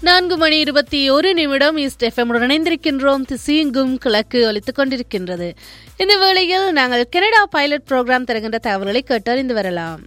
நான்கு மணி இருபத்தி ஒரு நிமிடம் ஈஸ்ட் எஃப்எம் இணைந்திருக்கின்றோம் திசையெங்கும் கிழக்கு ஒலித்துக் கொண்டிருக்கின்றது இந்த வேளையில் நாங்கள் கனடா பைலட் புரோகிராம் தருகின்ற தகவல்களை கேட்டறிந்து வரலாம்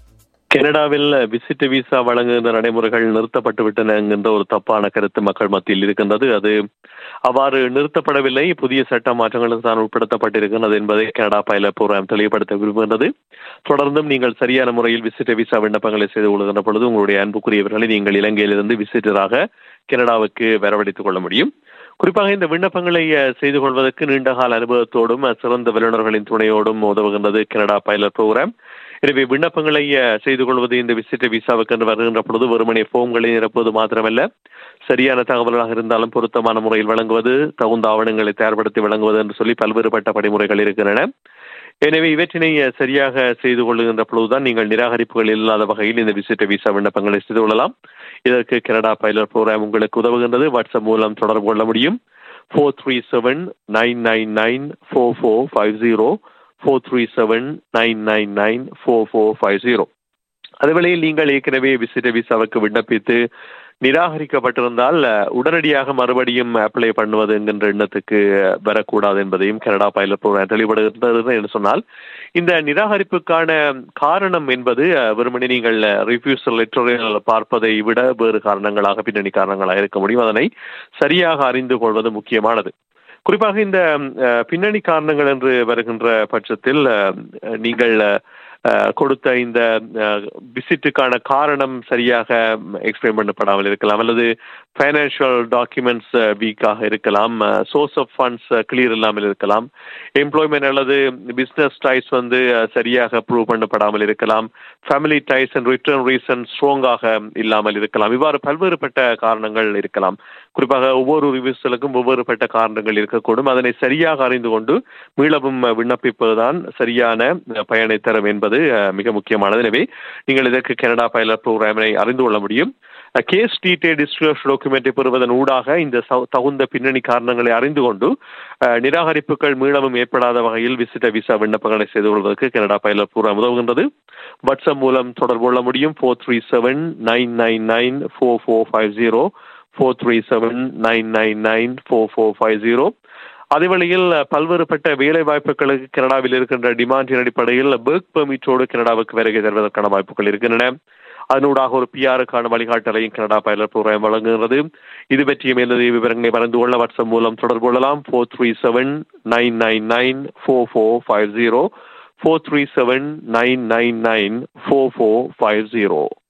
கனடாவில் விசிட் விசா வழங்குகின்ற நடைமுறைகள் நிறுத்தப்பட்டு விட்டன என்கின்ற ஒரு தப்பான கருத்து மக்கள் மத்தியில் இருக்கின்றது அது அவ்வாறு நிறுத்தப்படவில்லை புதிய சட்ட மாற்றங்களுக்கு தான் உட்படுத்தப்பட்டிருக்கின்றது என்பதை கனடா பைலட் புரோகிராம் தெளிவுபடுத்த விரும்புகின்றது தொடர்ந்தும் நீங்கள் சரியான முறையில் விசிட் விசா விண்ணப்பங்களை செய்து கொள்கின்ற பொழுது உங்களுடைய அன்புக்குரியவர்களை நீங்கள் இலங்கையிலிருந்து விசிட்டராக கனடாவுக்கு வரவழைத்துக் கொள்ள முடியும் குறிப்பாக இந்த விண்ணப்பங்களை செய்து கொள்வதற்கு நீண்டகால அனுபவத்தோடும் சிறந்த வல்லுநர்களின் துணையோடும் உதவுகின்றது கனடா பைலட் புரோகிராம் எனவே விண்ணப்பங்களை செய்து கொள்வது இந்த விசிட்ட விசாவுக்கு என்று வருகின்ற பொழுது வெறுமனே ஃபோம்களை நிரப்புவது மாத்திரமல்ல சரியான தகவல்களாக இருந்தாலும் பொருத்தமான முறையில் வழங்குவது தகுந்த ஆவணங்களை தயார்படுத்தி வழங்குவது என்று சொல்லி பல்வேறுபட்ட படிமுறைகள் இருக்கின்றன எனவே இவற்றினை சரியாக செய்து கொள்ளுகின்ற பொழுதுதான் நீங்கள் நிராகரிப்புகள் இல்லாத வகையில் இந்த விசிட்ட விசா விண்ணப்பங்களை செய்து கொள்ளலாம் இதற்கு கனடா பைலட் ப்ரோக்ராம் உங்களுக்கு உதவுகின்றது வாட்ஸ்அப் மூலம் தொடர்பு கொள்ள முடியும் four three seven nine nine nine four four five zero four three seven nine nine nine four four five zero அதுவேளையில் நீங்கள் ஏற்கனவே விசிட்ட விசாவுக்கு விண்ணப்பித்து நிராகரிக்கப்பட்டிருந்தால் உடனடியாக மறுபடியும் அப்ளை பண்ணுவது என்கின்ற எண்ணத்துக்கு வரக்கூடாது என்பதையும் கனடா பைலட் ப்ரோக்ராம் தெளிவுபடுகின்றது என்று சொன்னால் இந்த நிராகரிப்புக்கான காரணம் என்பது வெறுமனே நீங்கள் ரிஃப்யூசல் லெட்டரில் பார்ப்பதை விட வேறு காரணங்களாக பின்னணி காரணங்களாக இருக்க முடியும் அதனை சரியாக அறிந்து கொள்வது முக்கியமானது குறிப்பாக இந்த பின்னணி காரணங்கள் என்று வருகின்ற பட்சத்தில் நீங்கள் கொடுத்த இந்த விசிட்டுக்கான காரணம் சரியாக எக்ஸ்பிளைன் பண்ணப்படாமல் இருக்கலாம் அல்லது ஃபைனான்சியல் டாக்குமெண்ட்ஸ் வீக்காக இருக்கலாம் சோர்ஸ் ஆஃப் ஃபண்ட்ஸ் கிளியர் இல்லாமல் இருக்கலாம் எம்ப்ளாய்மெண்ட் அல்லது பிஸ்னஸ் டைஸ் வந்து சரியாக ப்ரூவ் பண்ணப்படாமல் இருக்கலாம் family ties and return reason ஸ்ட்ராங்காக இல்லாமல் இருக்கலாம் இவ்வாறு பல்வேறுபட்ட காரணங்கள் இருக்கலாம் குறிப்பாக ஒவ்வொரு ரிவியூஸ்களுக்கும் ஒவ்வொருபட்ட காரணங்கள் இருக்கக்கூடும் அதனை சரியாக அறிந்து கொண்டு மீளவும் விண்ணப்பிப்பதுதான் சரியான பயனை தரும் என்பது மிக முக்கியமானது எனவே நீங்கள் இதற்கு கனடா பைலட் ப்ரோக்ராமினை அறிந்து கொள்ள முடியும் கேஸ் டீட்டெயில் டிஸ்கிளோஷர் டாக்குமெண்ட்டை பெறுவதன் ஊடாக இந்த தகுந்த பின்னணி காரணங்களை அறிந்து கொண்டு நிராகரிப்புகள் மீளவும் ஏற்படாத வகையில் விசிட்ட விசா விண்ணப்பங்களை செய்து கொள்வதற்கு கனடா பைலட் ப்ரோக்ராம் உதவுகின்றது வாட்ஸ்அப் மூலம் தொடர்பு கொள்ள முடியும் four three seven nine nine nine four four five zero four three seven nine nine nine four four five zero அதே வழியில் பல்வேறுபட்ட வேலை வாய்ப்புகளுக்கு கனடாவில் இருக்கின்ற டிமாண்டின் அடிப்படையில் ஒர்க் பெர்மிட்டோடு கனடாவுக்கு வருகை தருவதற்கான வாய்ப்புகள் இருக்கின்றன அதனூடாக ஒரு பிஆருக்கான வழிகாட்டலையும் கனடா பைலட் ப்ரோக்ராம் வழங்குகிறது இது பற்றிய மேலதிக விவரங்களை மறந்து கொள்ள வாட்ஸ்அப் மூலம் தொடர்பு கொள்ளலாம் four three seven nine nine nine four four five zero four three seven nine nine nine four four five zero